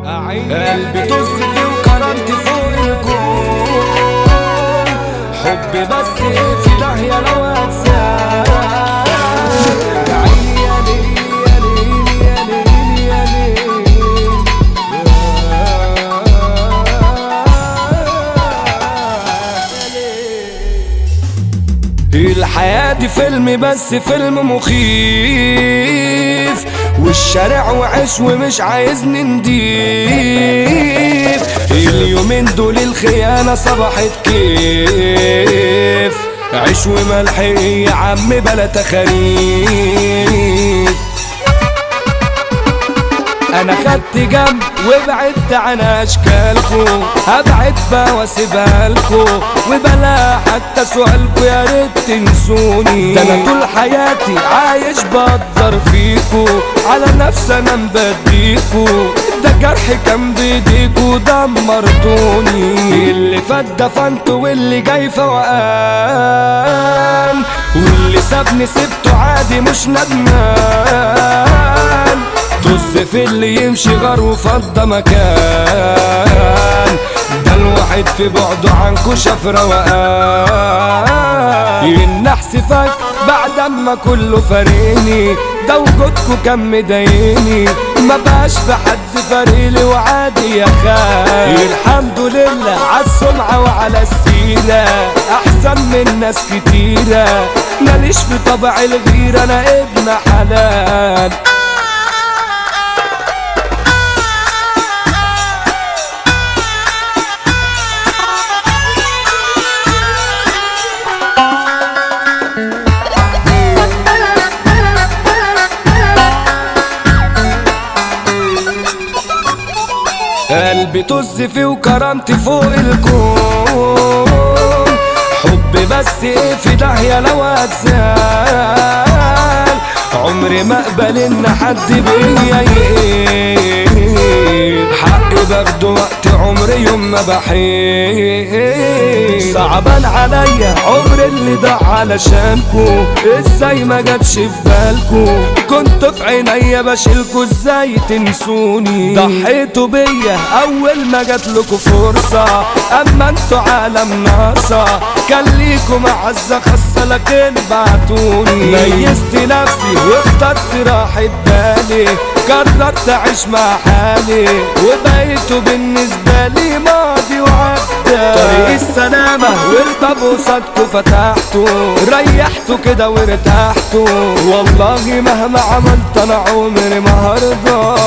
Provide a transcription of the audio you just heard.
قلبي طز فيه وكرمت فوق الكون حب بس ايه في داهية لو هتسال يا عيني يا ليل يا ليل يا ليل يا ليل الحياة دي فيلم بس فيلم مخيف والشارع وعش ومش عايزني نضيف اليومين دول الخيانة صبحت كيف عيش وملح يا عم بلا تخاريف انا خدت جنب وبعدت عن اشكالكو هبعد بقى واسيبها لكو وبلا حتى سؤالكو يا ريت تنسوني ده انا طول حياتي عايش بقدر فيكو على نفسي انا مبديكو ده جرح كان بايديكو دمرتوني اللي فات دفنته واللي جاي فوقان واللي سابني سبته عادي مش ندمان طز في اللي يمشي غار وفضى مكان ده الواحد في بعده عنكو شاف روقان النحس فك بعد اما كله فارقني ده وجودكو كان مضايقني ما بقاش في حد فارقلي وعادي يا خال الحمد لله عالسمعة وعلى السيرة احسن من ناس كتيرة ماليش في طبع الغيرة انا ابن حلال قلبي طز فيه وكرمت فوق الكون حب بس ايه في داهية لو هتزال عمري ما اقبل ان حد بيا يقيل حقي باخده وقت عمري يوم ما بحيل صعبان عليا عمر اللي ضاع علشانكو ازاي ما جاتش في بالكو كنت في عينيا بشيلكو ازاي تنسوني ضحيتوا بيا اول ما جات لكم فرصة اما انتوا عالم ناقصة كان ليكوا معزة خاصة لكن بعتوني ميزت نفسي واخترت راحة بالي قررت اعيش مع حالي وبقيتوا بالنسبة لي ماضي وعدى طريق السلامة والباب قصادكوا فتحته ريحته كده وارتحته والله مهما عملت انا عمري ما هرضى